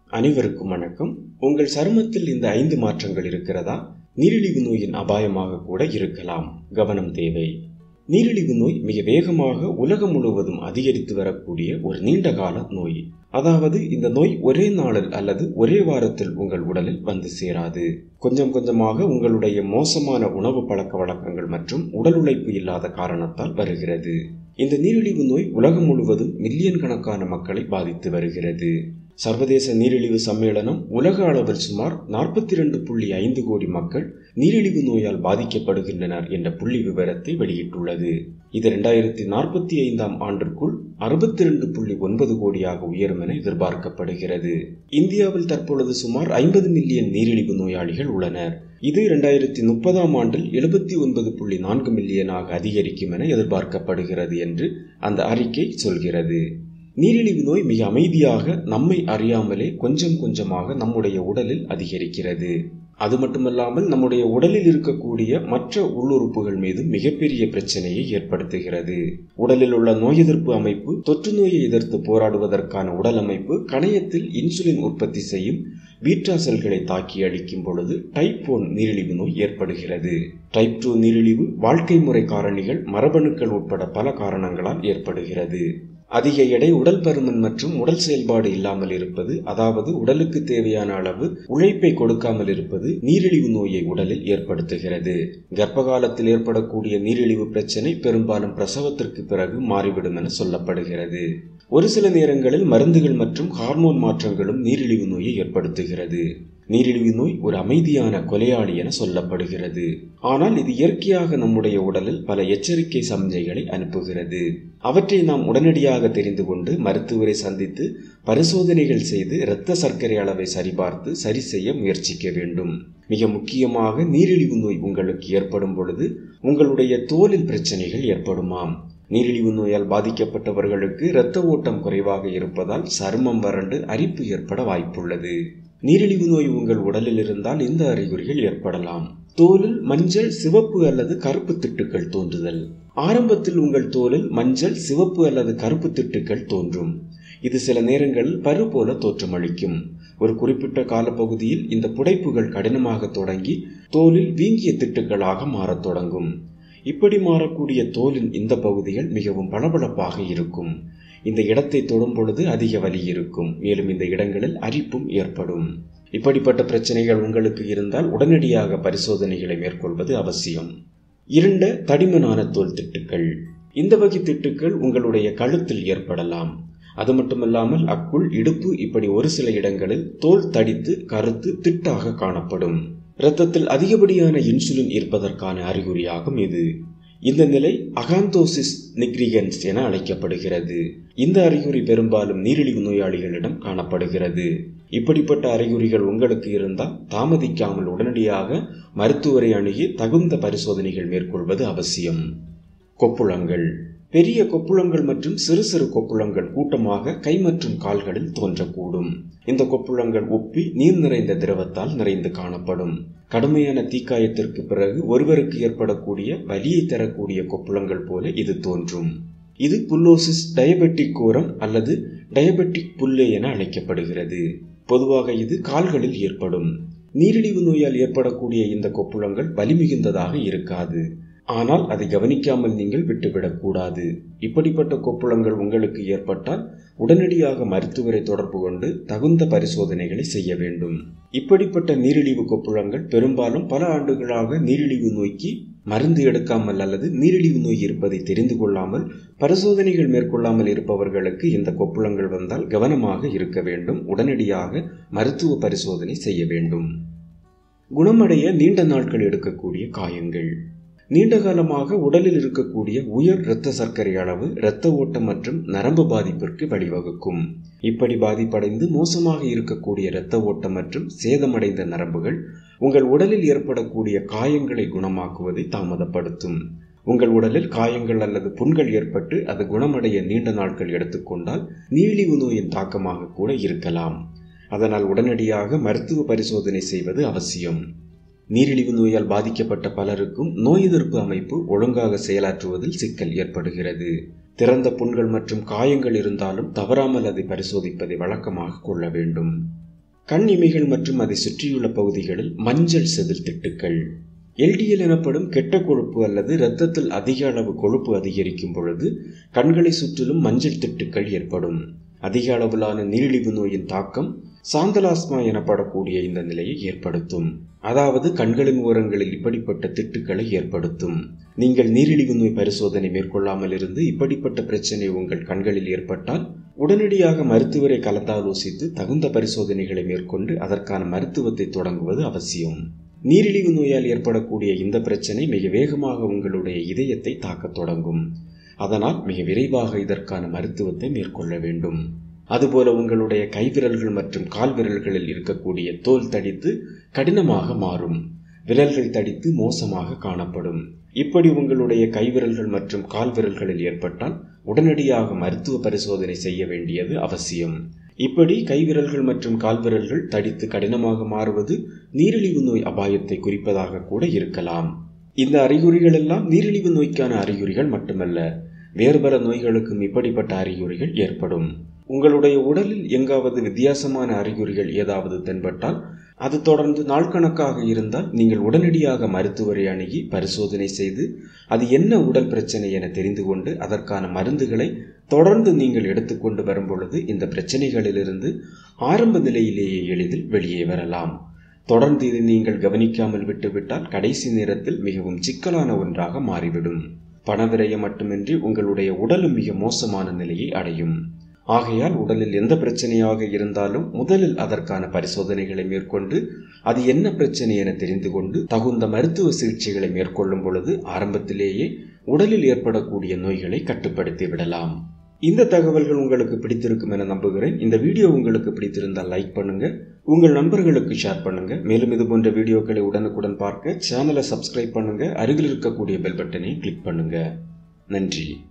அனைவருக்கும் வணக்கம் உங்கள் சருமத்தில் இந்த ஐந்து மாற்றங்கள் இருக்கிறதா நீரிழிவு நோயின் அபாயமாக கூட இருக்கலாம் கவனம் தேவை நீரிழிவு நோய் மிக வேகமாக உலகம் முழுவதும் அதிகரித்து வரக்கூடிய ஒரு நீண்டகால நோய் அதாவது இந்த நோய் ஒரே நாளில் அல்லது ஒரே வாரத்தில் உங்கள் உடலில் வந்து சேராது கொஞ்சம் கொஞ்சமாக உங்களுடைய மோசமான உணவு பழக்க வழக்கங்கள் மற்றும் உடல் உழைப்பு இல்லாத காரணத்தால் வருகிறது இந்த நீரிழிவு நோய் உலகம் முழுவதும் மில்லியன் கணக்கான மக்களை பாதித்து வருகிறது சர்வதேச நீரிழிவு சம்மேளனம் உலக அளவில் சுமார் நாற்பத்தி இரண்டு புள்ளி ஐந்து கோடி மக்கள் நீரிழிவு நோயால் பாதிக்கப்படுகின்றனர் என்ற புள்ளி விவரத்தை வெளியிட்டுள்ளது இது இரண்டாயிரத்தி நாற்பத்தி ஐந்தாம் ஆண்டிற்குள் அறுபத்தி இரண்டு புள்ளி ஒன்பது கோடியாக உயரும் என எதிர்பார்க்கப்படுகிறது இந்தியாவில் தற்பொழுது சுமார் ஐம்பது மில்லியன் நீரிழிவு நோயாளிகள் உள்ளனர் இது இரண்டாயிரத்தி முப்பதாம் ஆண்டில் எழுபத்தி ஒன்பது புள்ளி நான்கு மில்லியனாக அதிகரிக்கும் என எதிர்பார்க்கப்படுகிறது என்று அந்த அறிக்கை சொல்கிறது நீரிழிவு நோய் மிக அமைதியாக நம்மை அறியாமலே கொஞ்சம் கொஞ்சமாக நம்முடைய உடலில் அதிகரிக்கிறது அது மட்டுமல்லாமல் நம்முடைய உடலில் இருக்கக்கூடிய மற்ற உள்ளுறுப்புகள் மீது மிகப்பெரிய பிரச்சனையை ஏற்படுத்துகிறது உடலில் உள்ள நோய் எதிர்ப்பு அமைப்பு தொற்று நோயை எதிர்த்து போராடுவதற்கான உடல் அமைப்பு கணையத்தில் இன்சுலின் உற்பத்தி செய்யும் பீட்டா செல்களை தாக்கி அளிக்கும் பொழுது டைப் ஒன் நீரிழிவு நோய் ஏற்படுகிறது டைப் டூ நீரிழிவு வாழ்க்கை முறை காரணிகள் மரபணுக்கள் உட்பட பல காரணங்களால் ஏற்படுகிறது அதிக எடை உடல் பருமன் மற்றும் உடல் செயல்பாடு இல்லாமல் இருப்பது அதாவது உடலுக்கு தேவையான அளவு உழைப்பை கொடுக்காமல் இருப்பது நீரிழிவு நோயை உடலில் ஏற்படுத்துகிறது கர்ப்ப காலத்தில் ஏற்படக்கூடிய நீரிழிவு பிரச்சனை பெரும்பாலும் பிரசவத்திற்கு பிறகு மாறிவிடும் என சொல்லப்படுகிறது ஒரு சில நேரங்களில் மருந்துகள் மற்றும் ஹார்மோன் மாற்றங்களும் நீரிழிவு நோயை ஏற்படுத்துகிறது நீரிழிவு நோய் ஒரு அமைதியான கொலையாளி என சொல்லப்படுகிறது ஆனால் இது இயற்கையாக நம்முடைய உடலில் பல எச்சரிக்கை சமிஞ்சைகளை அனுப்புகிறது அவற்றை நாம் உடனடியாக தெரிந்து கொண்டு மருத்துவரை சந்தித்து பரிசோதனைகள் செய்து இரத்த சர்க்கரை அளவை சரிபார்த்து சரி செய்ய முயற்சிக்க வேண்டும் மிக முக்கியமாக நீரிழிவு நோய் உங்களுக்கு ஏற்படும் பொழுது உங்களுடைய தோலில் பிரச்சனைகள் ஏற்படுமாம் நீரிழிவு நோயால் பாதிக்கப்பட்டவர்களுக்கு இரத்த ஓட்டம் குறைவாக இருப்பதால் சருமம் வறண்டு அரிப்பு ஏற்பட வாய்ப்புள்ளது நீரிழிவு நோய் உங்கள் உடலில் இருந்தால் இந்த அறிகுறிகள் ஏற்படலாம் தோலில் மஞ்சள் சிவப்பு அல்லது கருப்பு திட்டுக்கள் தோன்றுதல் ஆரம்பத்தில் உங்கள் தோலில் மஞ்சள் சிவப்பு அல்லது கருப்பு திட்டுக்கள் தோன்றும் இது சில நேரங்களில் பரு போல தோற்றமளிக்கும் ஒரு குறிப்பிட்ட காலப்பகுதியில் இந்த புடைப்புகள் கடினமாக தொடங்கி தோலில் வீங்கிய திட்டுக்களாக மாறத் தொடங்கும் இப்படி மாறக்கூடிய தோலின் இந்த பகுதிகள் மிகவும் பளபளப்பாக இருக்கும் இந்த இடத்தை தொடும் பொழுது அதிக வலி இருக்கும் மேலும் இந்த இடங்களில் அரிப்பும் ஏற்படும் இப்படிப்பட்ட பிரச்சனைகள் உங்களுக்கு இருந்தால் உடனடியாக பரிசோதனைகளை மேற்கொள்வது அவசியம் இருண்ட தடிமனான தோல் திட்டுக்கள் இந்த வகை திட்டுக்கள் உங்களுடைய கழுத்தில் ஏற்படலாம் அது மட்டுமல்லாமல் அக்குள் இடுப்பு இப்படி ஒரு சில இடங்களில் தோல் தடித்து கருத்து திட்டாக காணப்படும் இரத்தத்தில் அதிகப்படியான இன்சுலின் இருப்பதற்கான அறிகுறியாகும் இது இந்த நிலை அகாந்தோசிஸ் நிக்ரிகன்ஸ் என அழைக்கப்படுகிறது இந்த அறிகுறி பெரும்பாலும் நீரிழிவு நோயாளிகளிடம் காணப்படுகிறது இப்படிப்பட்ட அறிகுறிகள் உங்களுக்கு இருந்தால் தாமதிக்காமல் உடனடியாக மருத்துவரை அணுகி தகுந்த பரிசோதனைகள் மேற்கொள்வது அவசியம் கொப்புளங்கள் பெரிய கொப்புளங்கள் மற்றும் சிறு சிறு கொப்புளங்கள் கூட்டமாக கை மற்றும் கால்களில் தோன்றக்கூடும் இந்த கொப்புளங்கள் ஒப்பி நீர் நிறைந்த திரவத்தால் நிறைந்து காணப்படும் கடுமையான தீக்காயத்திற்கு பிறகு ஒருவருக்கு ஏற்படக்கூடிய வலியை தரக்கூடிய கொப்புளங்கள் போல இது தோன்றும் இது புல்லோசிஸ் டயபெட்டிக் கோரம் அல்லது டயபெட்டிக் புல்லே என அழைக்கப்படுகிறது பொதுவாக இது கால்களில் ஏற்படும் நீரிழிவு நோயால் ஏற்படக்கூடிய இந்த கொப்புளங்கள் வலி மிகுந்ததாக இருக்காது ஆனால் அதை கவனிக்காமல் நீங்கள் விட்டுவிடக்கூடாது இப்படிப்பட்ட கொப்புளங்கள் உங்களுக்கு ஏற்பட்டால் உடனடியாக மருத்துவரை தொடர்பு கொண்டு தகுந்த பரிசோதனைகளை செய்ய வேண்டும் இப்படிப்பட்ட நீரிழிவு கொப்புளங்கள் பெரும்பாலும் பல ஆண்டுகளாக நீரிழிவு நோய்க்கு மருந்து எடுக்காமல் அல்லது நீரிழிவு நோய் இருப்பதை தெரிந்து கொள்ளாமல் பரிசோதனைகள் மேற்கொள்ளாமல் இருப்பவர்களுக்கு இந்த கொப்புளங்கள் வந்தால் கவனமாக இருக்க வேண்டும் உடனடியாக மருத்துவ பரிசோதனை செய்ய வேண்டும் குணமடைய நீண்ட நாட்கள் எடுக்கக்கூடிய காயங்கள் நீண்ட காலமாக உடலில் இருக்கக்கூடிய உயர் இரத்த சர்க்கரை அளவு இரத்த ஓட்டம் மற்றும் நரம்பு பாதிப்பிற்கு வழிவகுக்கும் இப்படி பாதிப்படைந்து மோசமாக இருக்கக்கூடிய இரத்த ஓட்டம் மற்றும் சேதமடைந்த நரம்புகள் உங்கள் உடலில் ஏற்படக்கூடிய காயங்களை குணமாக்குவதை தாமதப்படுத்தும் உங்கள் உடலில் காயங்கள் அல்லது புண்கள் ஏற்பட்டு அது குணமடைய நீண்ட நாட்கள் எடுத்துக்கொண்டால் நீழிவு நோயின் தாக்கமாக கூட இருக்கலாம் அதனால் உடனடியாக மருத்துவ பரிசோதனை செய்வது அவசியம் நீரிழிவு நோயால் பாதிக்கப்பட்ட பலருக்கும் நோய் எதிர்ப்பு அமைப்பு ஒழுங்காக செயலாற்றுவதில் சிக்கல் ஏற்படுகிறது திறந்த புண்கள் மற்றும் காயங்கள் இருந்தாலும் தவறாமல் அதை பரிசோதிப்பதை வழக்கமாக கொள்ள வேண்டும் கண் இமைகள் மற்றும் அதை சுற்றியுள்ள பகுதிகளில் மஞ்சள் செதில் திட்டுக்கள் எல்டிஎல் எனப்படும் கெட்ட கொழுப்பு அல்லது இரத்தத்தில் அதிக அளவு கொழுப்பு அதிகரிக்கும் பொழுது கண்களை சுற்றிலும் மஞ்சள் திட்டுக்கள் ஏற்படும் அதிக அளவிலான நீரிழிவு நோயின் தாக்கம் சாந்தலாஸ்மா எனப்படக்கூடிய இந்த நிலையை ஏற்படுத்தும் அதாவது கண்களின் ஓரங்களில் இப்படிப்பட்ட திட்டுக்களை ஏற்படுத்தும் நீங்கள் நீரிழிவு நோய் பரிசோதனை மேற்கொள்ளாமல் இருந்து இப்படிப்பட்ட பிரச்சனை உங்கள் கண்களில் ஏற்பட்டால் உடனடியாக மருத்துவரை கலந்தாலோசித்து தகுந்த பரிசோதனைகளை மேற்கொண்டு அதற்கான மருத்துவத்தை தொடங்குவது அவசியம் நீரிழிவு நோயால் ஏற்படக்கூடிய இந்த பிரச்சனை மிக வேகமாக உங்களுடைய இதயத்தை தாக்கத் தொடங்கும் அதனால் மிக விரைவாக இதற்கான மருத்துவத்தை மேற்கொள்ள வேண்டும் அதுபோல உங்களுடைய கைவிரல்கள் மற்றும் கால் விரல்களில் இருக்கக்கூடிய தோல் தடித்து கடினமாக மாறும் விரல்கள் தடித்து மோசமாக காணப்படும் இப்படி உங்களுடைய கைவிரல்கள் மற்றும் கால் விரல்களில் ஏற்பட்டால் உடனடியாக மருத்துவ பரிசோதனை செய்ய வேண்டியது அவசியம் இப்படி கைவிரல்கள் மற்றும் கால்விரல்கள் தடித்து கடினமாக மாறுவது நீரிழிவு நோய் அபாயத்தை குறிப்பதாக கூட இருக்கலாம் இந்த அறிகுறிகள் எல்லாம் நீரிழிவு நோய்க்கான அறிகுறிகள் மட்டுமல்ல வேறு பல நோய்களுக்கும் இப்படிப்பட்ட அறிகுறிகள் ஏற்படும் உங்களுடைய உடலில் எங்காவது வித்தியாசமான அறிகுறிகள் ஏதாவது தென்பட்டால் அது தொடர்ந்து நாட்கணக்காக இருந்தால் நீங்கள் உடனடியாக மருத்துவரை அணுகி பரிசோதனை செய்து அது என்ன உடல் பிரச்சனை என தெரிந்து கொண்டு அதற்கான மருந்துகளை தொடர்ந்து நீங்கள் எடுத்துக்கொண்டு வரும் பொழுது இந்த பிரச்சனைகளிலிருந்து ஆரம்ப நிலையிலேயே எளிதில் வெளியே வரலாம் தொடர்ந்து இதை நீங்கள் கவனிக்காமல் விட்டுவிட்டால் கடைசி நேரத்தில் மிகவும் சிக்கலான ஒன்றாக மாறிவிடும் பணவிரயம் மட்டுமின்றி உங்களுடைய உடலும் மிக மோசமான நிலையை அடையும் ஆகையால் உடலில் எந்த பிரச்சனையாக இருந்தாலும் முதலில் அதற்கான பரிசோதனைகளை மேற்கொண்டு அது என்ன பிரச்சனை என தெரிந்து கொண்டு தகுந்த மருத்துவ சிகிச்சைகளை மேற்கொள்ளும் பொழுது ஆரம்பத்திலேயே உடலில் ஏற்படக்கூடிய நோய்களை கட்டுப்படுத்தி விடலாம் இந்த தகவல்கள் உங்களுக்கு பிடித்திருக்கும் என நம்புகிறேன் இந்த வீடியோ உங்களுக்கு பிடித்திருந்தால் லைக் பண்ணுங்க உங்கள் நண்பர்களுக்கு ஷேர் பண்ணுங்க மேலும் இது போன்ற வீடியோக்களை உடனுக்குடன் பார்க்க சேனலை சப்ஸ்கிரைப் பண்ணுங்க அருகில் இருக்கக்கூடிய பெல் பட்டனை கிளிக் பண்ணுங்க நன்றி